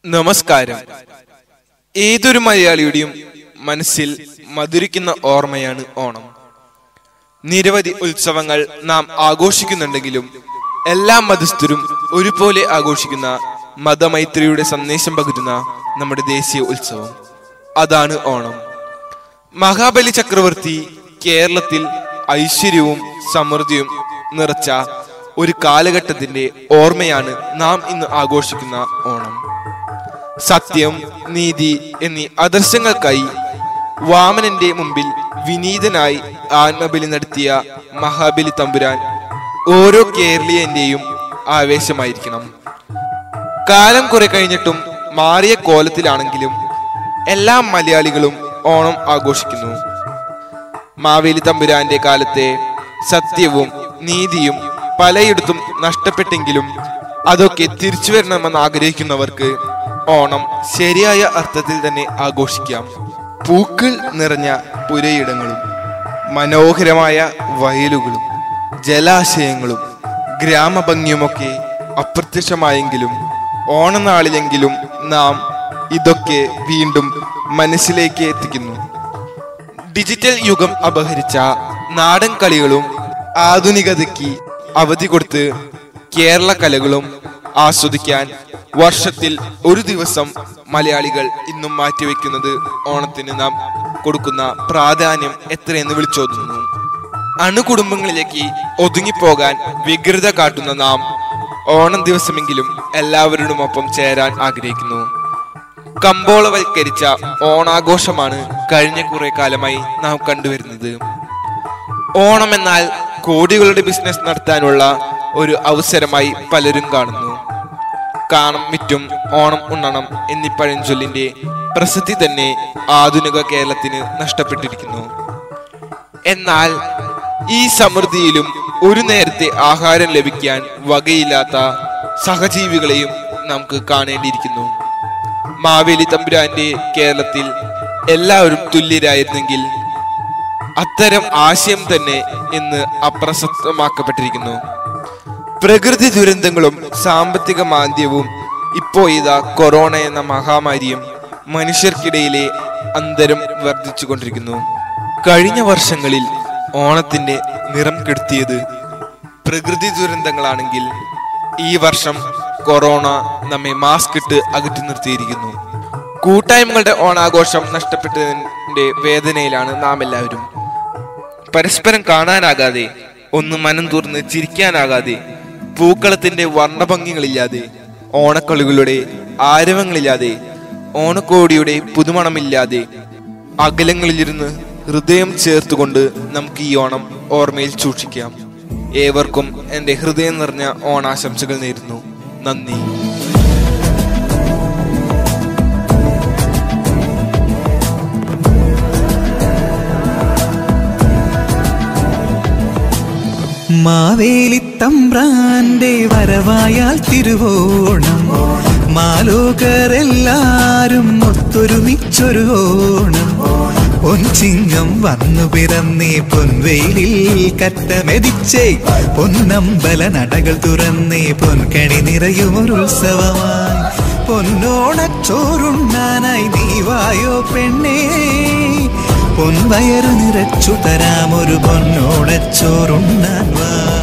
നമസ്കാരം ഏതൊരു മലയാളിയുടെയും മനസ്സിൽ മധുരിക്കുന്ന ഓർമ്മയാണ് ഓണം നിരവധി ഉത്സവങ്ങൾ നാം ആഘോഷിക്കുന്നുണ്ടെങ്കിലും എല്ലാ മതസ്ഥരും ഒരുപോലെ ആഘോഷിക്കുന്ന മതമൈത്രിയുടെ സന്ദേശം പകരുന്ന നമ്മുടെ ദേശീയ ഉത്സവം അതാണ് ഓണം മഹാബലി ചക്രവർത്തി കേരളത്തിൽ ഐശ്വര്യവും സമൃദ്ധിയും നിറച്ച ഒരു കാലഘട്ടത്തിന്റെ ഓർമ്മയാണ് നാം ഇന്ന് ആഘോഷിക്കുന്ന ഓണം സത്യം നീതി എന്നീ ആദർശങ്ങൾക്കായി വാമനന്റെ മുമ്പിൽ വിനീതനായി ആത്മബലി നടത്തിയ മഹാബലി തമ്പുരാൻ ഓരോ കേരളീയന്റെയും ആവേശമായിരിക്കണം കാലം കുറെ കഴിഞ്ഞിട്ടും മാറിയ കോലത്തിലാണെങ്കിലും എല്ലാ മലയാളികളും ഓണം ആഘോഷിക്കുന്നു മാവേലി തമ്പുരാന്റെ കാലത്തെ സത്യവും നീതിയും പലയിടത്തും നഷ്ടപ്പെട്ടെങ്കിലും അതൊക്കെ തിരിച്ചു വരണമെന്ന് ആഗ്രഹിക്കുന്നവർക്ക് ഓണം ശരിയായ അർത്ഥത്തിൽ തന്നെ ആഘോഷിക്കാം പൂക്കൾ നിറഞ്ഞ പുരയിടങ്ങളും മനോഹരമായ വയലുകളും ജലാശയങ്ങളും ഗ്രാമഭംഗിയുമൊക്കെ അപ്രത്യക്ഷമായെങ്കിലും ഓണനാളിലെങ്കിലും നാം ഇതൊക്കെ വീണ്ടും മനസ്സിലേക്ക് എത്തിക്കുന്നു ഡിജിറ്റൽ യുഗം അപഹരിച്ച നാടൻ കളികളും ആധുനികതയ്ക്ക് അവധി കൊടുത്ത് കേരള കലകളും ആസ്വദിക്കാൻ വർഷത്തിൽ ഒരു ദിവസം മലയാളികൾ ഇന്നും മാറ്റിവെക്കുന്നത് ഓണത്തിന് നാം കൊടുക്കുന്ന പ്രാധാന്യം എത്രയെന്ന് വിളിച്ചോതുന്നു അണുകുടുംബങ്ങളിലേക്ക് ഒതുങ്ങിപ്പോകാൻ വ്യഗ്രത കാട്ടുന്ന നാം ഓണം ദിവസമെങ്കിലും എല്ലാവരോടുമൊപ്പം ചേരാൻ ആഗ്രഹിക്കുന്നു കമ്പോളവൽക്കരിച്ച ഓണാഘോഷമാണ് കഴിഞ്ഞ കുറെ കാലമായി നാം കണ്ടുവരുന്നത് ഓണം എന്നാൽ കോടികളുടെ ബിസിനസ് നടത്താനുള്ള ഒരു അവസരമായി പലരും കാണുന്നു കാണം വിറ്റും ഓണം ഉണ്ണണം എന്നീ പഴഞ്ചൊല്ലിന്റെ പ്രസക്തി തന്നെ ആധുനിക കേരളത്തിന് നഷ്ടപ്പെട്ടിരിക്കുന്നു എന്നാൽ ഈ സമൃദ്ധിയിലും ഒരു നേരത്തെ ആഹാരം ലഭിക്കാൻ വകയില്ലാത്ത സഹജീവികളെയും നമുക്ക് കാണേണ്ടിയിരിക്കുന്നു മാവേലി തമ്പുരാന്റെ കേരളത്തിൽ എല്ലാവരും തുല്യരായിരുന്നെങ്കിൽ അത്തരം ആശയം തന്നെ ഇന്ന് അപ്രസക്തമാക്കപ്പെട്ടിരിക്കുന്നു പ്രകൃതി ദുരന്തങ്ങളും സാമ്പത്തിക മാന്ദ്യവും ഇപ്പോ ഇതാ കൊറോണ എന്ന മഹാമാരിയും മനുഷ്യർക്കിടയിലെ അന്തരം വർദ്ധിച്ചുകൊണ്ടിരിക്കുന്നു കഴിഞ്ഞ വർഷങ്ങളിൽ ഓണത്തിന്റെ നിറം കെടുത്തിയത് പ്രകൃതി ദുരന്തങ്ങളാണെങ്കിൽ ഈ വർഷം കൊറോണ നമ്മെ മാസ്ക് ഇട്ട് അകറ്റി നിർത്തിയിരിക്കുന്നു കൂട്ടായ്മകളുടെ ഓണാഘോഷം നഷ്ടപ്പെട്ടതിന്റെ വേദനയിലാണ് നാം എല്ലാവരും പരസ്പരം കാണാനാകാതെ ഒന്ന് മനം തുറന്ന് ചിരിക്കാനാകാതെ പൂക്കളത്തിന്റെ വർണ്ണഭംഗികളില്ലാതെ ഓണക്കളികളുടെ ആരവങ്ങളില്ലാതെ ഓണക്കോടിയുടെ പുതുമണമില്ലാതെ അകലങ്ങളിലിരുന്ന് ഹൃദയം ചേർത്തുകൊണ്ട് നമുക്ക് ഈ ഓണം ഓർമ്മയിൽ സൂക്ഷിക്കാം ഏവർക്കും എന്റെ ഹൃദയം നിറഞ്ഞ ഓണാശംസകൾ നേരുന്നു നന്ദി മാവേലിത്തമ്പ്രാന്റെ വരവായാൽ തിരുവോണം മാലോകരെല്ലാരും ഒത്തൊരുമിച്ചൊരു ഓണം പൊൻചിങ്ങം വന്നു പിറന്നേ പൊൻവെയിലിൽ കറ്റമെതിച്ചേ പൊന്നമ്പല നടകൾ തുറന്നേ പൊൻകണി നിറയുമൊരുത്സവമായി പൊന്നോണച്ചോറുണ്ണാനായി നീ വായോ പെണ്ണേ പൊൻവയറു നിറച്ചു തരാമൊരു പൊന്നോടച്ചോറുണ്ണാൻ വാ